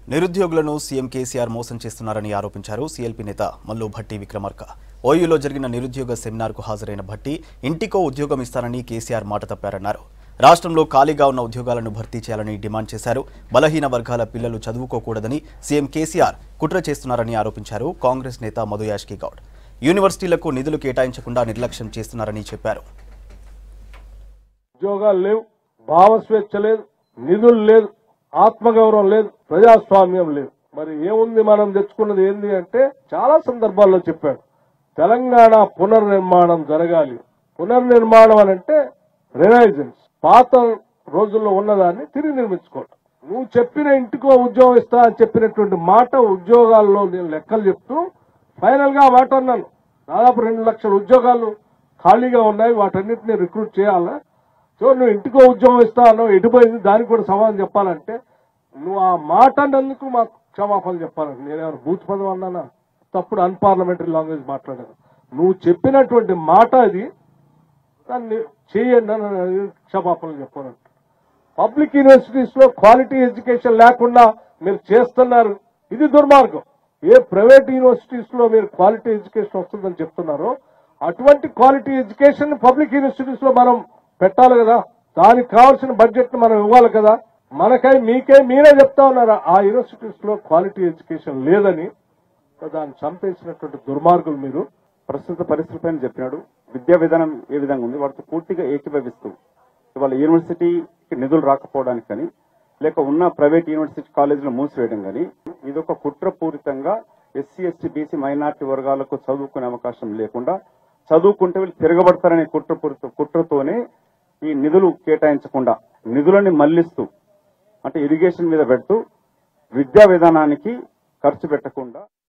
నిరుద్యోగులను సీఎం కేసీఆర్ మోసం చేస్తున్నారని ఆరోపించారు సీఎల్పీ నేత మల్లు భట్టి విక్రమార్క ఓయూలో జరిగిన నిరుద్యోగ సెమినార్కు హాజరైన భట్టి ఇంటికో ఉద్యోగం ఇస్తానని కేసీఆర్ మాట తప్పారన్నారు రాష్ట్రంలో ఖాళీగా ఉన్న ఉద్యోగాలను భర్తీ చేయాలని డిమాండ్ చేశారు బలహీన వర్గాల పిల్లలు చదువుకోకూడదని సీఎం కేసీఆర్ కుట్ర చేస్తున్నారని ఆరోపించారు కాంగ్రెస్ నేత మధు యాష్కి గౌడ్ యూనివర్సిటీలకు నిధులు కేటాయించకుండా నిర్లక్ష్యం చేస్తున్నారని చెప్పారు ఉద్యోగాలు లేవు భావస్వేచ్ఛ లేదు నిధులు లేదు ఆత్మగౌరవం లేదు ప్రజాస్వామ్యం లేదు మరి ఏముంది మనం తెచ్చుకున్నది ఏంది అంటే చాలా సందర్భాల్లో చెప్పాడు తెలంగాణ పునర్నిర్మాణం జరగాలి పునర్నిర్మాణం అని అంటే రినైజెన్స్ పాత రోజుల్లో ఉన్నదాన్ని తిరిగి నిర్మించుకోవటం నువ్వు చెప్పిన ఇంటికో ఉద్యోగం ఇస్తా అని చెప్పినటువంటి మాట ఉద్యోగాల్లో నేను లెక్కలు చెప్తూ ఫైనల్ గా ఆ మాట అన్నాను దాదాపు రెండు లక్షల ఉద్యోగాలు ఖాళీగా ఉన్నాయి వాటన్నిటిని రిక్రూట్ చేయాలా సో నువ్వు ఇంటికో ఉద్యోగం ఇస్తా అన్నావు ఎటుపోయింది దానికి కూడా సమాధానం చెప్పాలంటే నువ్వు ఆ మాట అన్నందుకు మాకు క్షమాపణ చెప్పాలంటే నేనేమైనా బూత్ పదం అన్నానా తప్పుడు అన్పార్లమెంటరీ లాంగ్వేజ్ మాట్లాడాను నువ్వు చెప్పినటువంటి మాట అది దాన్ని చేయండి అని క్షమాపణలు చెప్పాలంట పబ్లిక్ యూనివర్సిటీస్ లో క్వాలిటీ ఎడ్యుకేషన్ లేకుండా మీరు చేస్తున్నారు ఇది దుర్మార్గం ఏ ప్రైవేట్ యూనివర్సిటీస్ లో మీరు క్వాలిటీ ఎడ్యుకేషన్ వస్తుందని చెప్తున్నారో అటువంటి క్వాలిటీ ఎడ్యుకేషన్ పబ్లిక్ యూనివర్సిటీస్ లో మనం పెట్టాలి కదా దానికి కావాల్సిన బడ్జెట్ ను మనం ఇవ్వాలి కదా మనకై మీకై మీరే చెప్తా ఉన్నారు ఆ యూనివర్సిటీస్ లో క్వాలిటీ ఎడ్యుకేషన్ లేదని దాన్ని చంపేసినటువంటి దుర్మార్గులు మీరు ప్రస్తుత పరిస్థితులపైన చెప్పినాడు విద్యా విధానం ఏ విధంగా ఉంది వాటితో పూర్తిగా ఏకీభవిస్తూ ఇవాళ యూనివర్సిటీకి నిధులు రాకపోవడానికి కానీ లేక ఉన్న ప్రైవేట్ యూనివర్సిటీ కాలేజీలు మూసివేయడం కానీ ఇదొక కుట్రపూరితంగా ఎస్సీ ఎస్టీ బీసీ మైనార్టీ వర్గాలకు చదువుకునే అవకాశం లేకుండా చదువుకుంటే వీళ్ళు తిరగబడతారనే కుట్రపూరిత కుట్రతోనే ఈ నిధులు కేటాయించకుండా నిధులని మళ్లిస్తూ అంటే ఇరిగేషన్ మీద పెడుతూ విద్యా విధానానికి ఖర్చు పెట్టకుండా